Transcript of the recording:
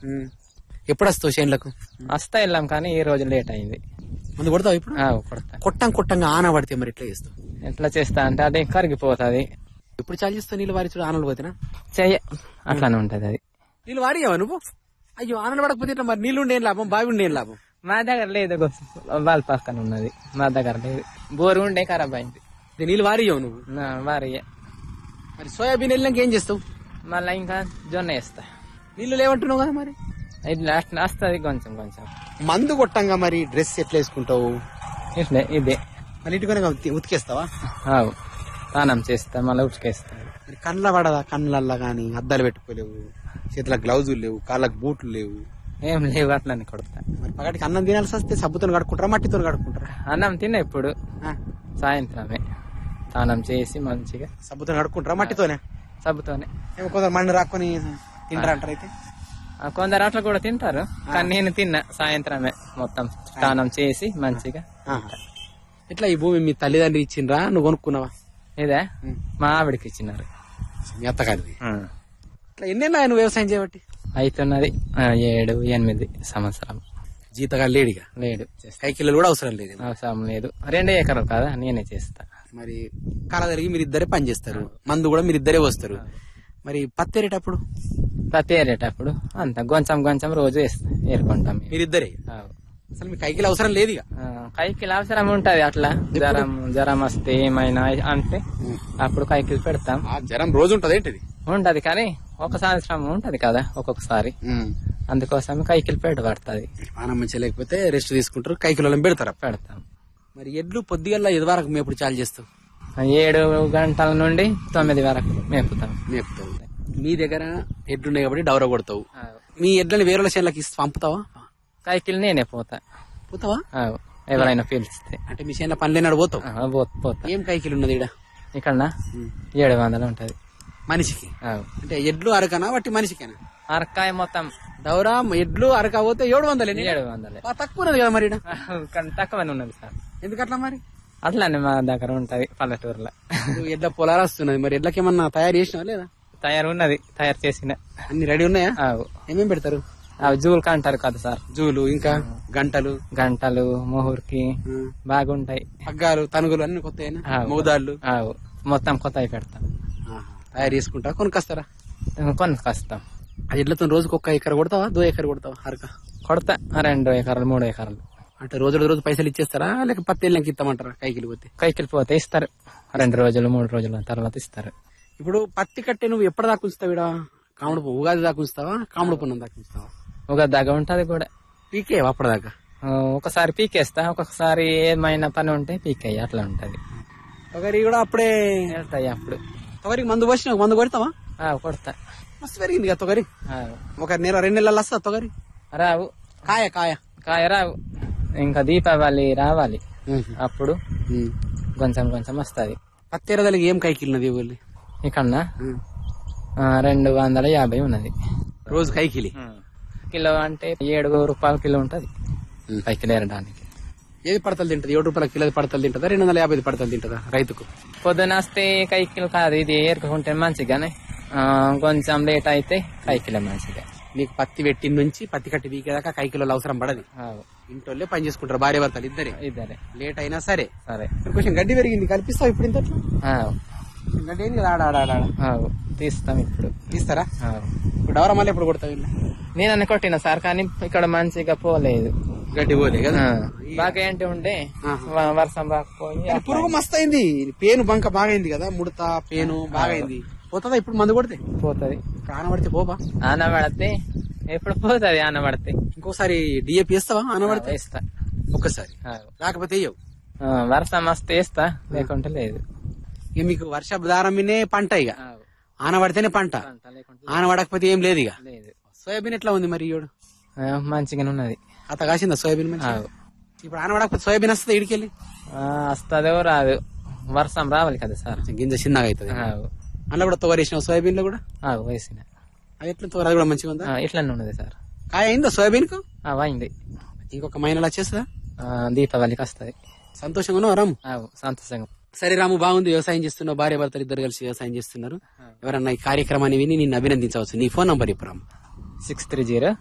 ఉమ్. ఎప్పుడు వస్తావు చేనులకు వస్తా వెళ్ళాం కానీ ఈ రోజు లేట్ అయింది ముందు కొడతావు ఇప్పుడు ఆ, కొడతా కొట్టం కొట్టంగా ఆన పడితే మరి ఎట్లా చేస్తావు ఎట్లా చేస్తా అంటే అది కరిగిపోతుంది ఎప్పుడు చాలు చేస్తావు నీళ్ళు వారి చూడు ఆనలు పోతేనా చెయ్య అట్లానే ఉంటది అది నీళ్ళు వాడియావా నువ్వు అయ్యో ఆనలు పడకపోతే ఎట్లా మరి నీళ్ళు ఉండే ఏం లాభం బావి ఉండే ఏం లాభం మా దగ్గర లేదు వాళ్ళ పక్కన ఉన్నది మా దగ్గర లేదు బోరు ఉండే ఖరాబ్ అయింది ఇది నీళ్ళు వారియవు నువ్వు నా వారి మరి సోయాబీన్ వెళ్ళాక ఏం చేస్తావు మళ్ళీ ఇంకా జొన్న వేస్తా నీళ్ళు లేవంటున్నావు కదా మరి ఇట్లా అట్లా వస్తుంది కొంచెం కొంచెం మందు కొట్టంగా మరి డ్రెస్ ఎట్లా వేసుకుంటావు ఇట్లే ఇదే మళ్ళీ ఇంటికొని ఉతికేస్తావా ఆవు స్నానం చేస్తా మళ్ళీ ఉతికేస్తా మరి కళ్ళ పడదా కళ్ళల్లో గాని అద్దాలు పెట్టుకోలేవు చేతులకు గ్లౌజులు లేవు కాళ్ళకు బూట్లు లేవు ఏం లేవు అట్లనే కొడతా మరి పగటికి అన్నం తినాల్సి వస్తే సబ్బుతో కడుక్కుంటారా మట్టితో కడుక్కుంటారా అన్నం తిన్న ఇప్పుడు ఆ, సాయంత్రమే స్నానం చేసి మంచిగా సబ్బుతో కడుక్కుంటారా మట్టితోనే సబ్బుతోనే ఏమో కొందరు మಣ್ಣు రాకొని తింటారా అంటారు అయితే ఆ, కొందరు అట్లా కూడా తింటారు కానీ నేను తిన్నా సాయంత్రమే మొత్తం స్నానం చేసి మంచిగా ఆహా. ఎట్లా ఈ భూమి మీ తల్లిదండ్రి ఇచ్చిండ్రా నువ్వు కొనుక్కున్నావా ఇదే ఉం. మా ఆవిడకి ఇచ్చినారు మీ అత్తగారిది ఇట్లా ఎన్నేళ్ళు ఆయన వ్యవసాయం చేయబట్టి అవుతున్నది ఆ, ఏడు ఎనిమిది సంవత్సరం జీతగాడు లేడిగా లేడు చేస్తా కైకిళ్ళు కూడా అవసరం లేదు అవసరం లేదు రెండు ఎకరాలు కదా నేనే చేస్తా మరి కాల జరిగి మీరు ఇద్దరే పని చేస్తారు మందు కూడా మీరు ఇద్దరే వస్తారు మరి పత్తి ఏరేటప్పుడు ప్రతి ఏరేటప్పుడు అంత కొంచెం కొంచెం రోజు వేస్తా ఏరుకుంటాం మేము. మీరిద్దరే ఆవు. అసలు మీ కైకిలు అవసరం లేదు ఇక ఆ, కైకిలు అవసరం ఉంటది అట్లా జ్వరం జ్వరం వస్తే ఏమైనా అంటే అప్పుడు కైకిలు పెడతాం ఆ జ్వరం రోజు ఉంటది ఏంటిది ఉంటది కానీ ఒక సంవత్సరం ఉంటది కదా ఒక్కొక్కసారి అందుకోసం కైకిలు పెడబడుతుంది పానం మంచిగా లేకపోతే రెస్ట్ తీసుకుంటారు కైకిలో పెడతారు పెడతాం మరి ఎడ్లు పొద్దుగల్లా ఇది వరకు మేపుడు చాలు చేస్తావు ఏడు గంటల నుండి తొమ్మిది వరకు మేపుతాం మేపుతావు మీ దగ్గర ఎడ్లున్నాయి కాబట్టి డౌర కొడతావు మీ ఎడ్లని వేరే చేనులకు ఇస్తే పంపుతావా కైకిలు నేనే పోతా పోతావా ఆవు. ఎవరైనా పిలిస్తే అంటే మీ చేనుల పని లేనాడు పోతావు ఆ, పో- పోతా ఏం కైకిలు ఉన్నది ఈడ ఇక్కడ ఏడు వందలు ఉంటది మనిషికి ఆవు. అంటే ఎడ్లు అరకనా వట్టి మనిషికేనా అరకాయ మొత్తం దౌరా ఎడ్లు అరక పోతే ఏడు వందలేని ఏడు వందలే తక్కువ ఉన్నది కదా మరి ఈడ. ఆవు, కానీ తక్కువనే ఉన్నది సార్ ఎందుకట్లా మరి అట్లానే మా దగ్గర ఉంటది పల్లెటూరులో ఇప్పుడు ఎడ్ల పొలాలు వస్తున్నది మరి ఎడ్లకి ఏమన్నా తయారు చేసినావా లేదా తయారు ఉన్నది తయారు చేసిన అన్ని రెడీ ఉన్నాయా ఆవు ఏమేం పెడతారు అవి జూలు అంటారు కదా సార్ జూలు ఇంకా గంటలు గంటలు ముహూర్కి ఆ, బాగుంటాయి పగ్గాలు తనుగులు అన్ని కొత్త ఆవు. మోదాళ్ళు ఆవు. మొత్తం కొత్తవి పెడతాం ఆహా. తయారు చేసుకుంటా కొనుక్కొస్తారా కొన్ని కష్టం అది ఎడ్లతో రోజుకి ఒక్క ఎకర కొడతావా దో ఎకర కొడతావా అరక కొడతా రెండు ఎకరాలు మూడు ఎకరాలు అంటే రోజుల రోజు పైసలు ఇచ్చేస్తారా లేక పత్తి వెళ్ళకి ఇస్తామంటారా కైకిలు పోతే కైకిలు పోతే ఇస్తారు రెండు రోజులు మూడు రోజుల తర్వాత ఇస్తారు ఇప్పుడు పత్తి కట్టే నువ్వు ఎప్పటి దాకా ఉంచుతావు ఇడ కాముడు పువ్వు, ఉగాది దాకా ఉంచుతావా కాముడు పున్నం దాకా ఉంచుతావా ఒక దగ్గ ఉంటది కూడా పీకే అప్పటిదాకా ఆ, ఒకసారి పీకేస్తా ఒక్కొక్కసారి ఏమైనా పని ఉంటే పీకేయి అట్లా ఉంటది తొగరి కూడా అప్పుడే వెళ్తాయి అప్పుడు తొగరికి మందు పోసిన మందు కొడతావా ఆ, కొడతా మస్తు పెరిగింది కదా తొగరి ఆ, ఒక నెల రెండు నెలలు వస్తా తొగరి రావు కాయ కాయ కాయ రావు ఇంకా దీపావళి రావాలి అప్పుడు ఉమ్. కొంచెం కొంచెం వస్తుంది పత్తి ఎరదలకి ఏం కైకిలినది ఊళ్ళి ఇక్కడ రెండు వందల యాభై ఉన్నది రోజు కైకిలి కిలో అంటే ఏడు రూపాయల కిలో ఉంటది కైకిలు ఏరడానికి ఏది పడతలు తింటది ఏడు రూపాయల కిలో పడతలు తింటదా రెండు వందల యాభై పడతలు తింటదా రైతుకు పొద్దున వస్తే కైకిలు కాదు ఇది ఏరుకుంటే మంచిగానే ఆ, కొంచెం లేట్ అయితే కైకిలే మంచిగా నీకు పత్తి పెట్టిన నుంచి పత్తి కట్టి వీకేదాకా కైకిలో అవసరం పడదు ఆవు. ఇంటోళ్ళే పని చేసుకుంటారు భార్య భర్తలు ఇద్దరే ఇద్దరే లేట్ అయినా సరే సరే ఇక్కడ కొంచెం గడ్డి పెరిగింది కల్పిస్తావు ఇప్పుడు ఇంత ఆవు. గడ్డి ఏంది కదా ఆడ ఆడ ఆడ ఆడ. ఆవు. తీస్తాం ఇప్పుడు తీస్తారా ఆవు. ఇప్పుడు డవరా మళ్ళీ ఎప్పుడు కొడతావు వీళ్ళు? నేను అన్ని కొట్టిన సార్ కానీ ఇక్కడ మంచిగా పోలేదు గడ్డి పోలే కదా ఆ, బాగా ఏంటి ఉంటే ఆహా. వ- వర్షం రాకపోయి కానీ పురుగు మస్తు అయింది పేను బంక బాగా అయింది కదా ముడత పేను బాగా అయింది పోతుందా ఇప్పుడు మందు కొడితే పోతుంది ఆన పడితే పోబా ఆన పడితే ఎప్పుడు పోతుంది ఆన పడితే ఇంకోసారి డిఏపి వేస్తావా ఆన పడితే వేస్తా ఒక్కసారి ఆవు. లేకపోతే వేయవు ఆ, వర్షం వస్తే వేస్తా లేకుంటే లేదు ఇక మీకు వర్షాధారం మీనే పంట ఇక ఆవు. ఆన పడితేనే పంట అంత లేకుంటే ఆన పడకపోతే ఏం లేదు ఇక లేదు సోయాబీన్ ఎట్లా ఉంది మరి ఈయోడు ఆ, మంచిగానే ఉన్నది అత కాసిందా సోయాబీన్ మంచిగా? ఆవు. ఇప్పుడు ఆన పడకపోతే సోయాబీన్ వస్తుంది ఇడికెళ్ళి ఆ, వస్తుందో రాదు వర్షం రావాలి కదా సార్ గింజ చిన్నగా అవుతుంది ఆవు. అందులో కూడా తోరేసిన సోయాబీన్ లో కూడా ఆవు, వేసిన అది ఎట్లా తోర అది కూడా మంచిగా ఉందా ఆ, ఇట్లానే ఉన్నది సార్ కాయ అయిందా సోయాబీన్ కు ఆ, అయింది ఇంకొక మైనలు వచ్చేస్తుందా ఆ, దీపావళికి వస్తుంది సంతోషంగా ఉన్నావు రాము ఆవు, సంతోషంగా సరే రాము బాగుంది వ్యవసాయం చేస్తున్నావు భార్య భర్తలు ఇద్దరు కలిసి వ్యవసాయం చేస్తున్నారు ఎవరన్నా ఈ కార్యక్రమాన్ని విని నిన్ను అభినందించవచ్చు నీ ఫోన్ నంబర్ ఇప్పుడు రాము సిక్స్ త్రీ జీరో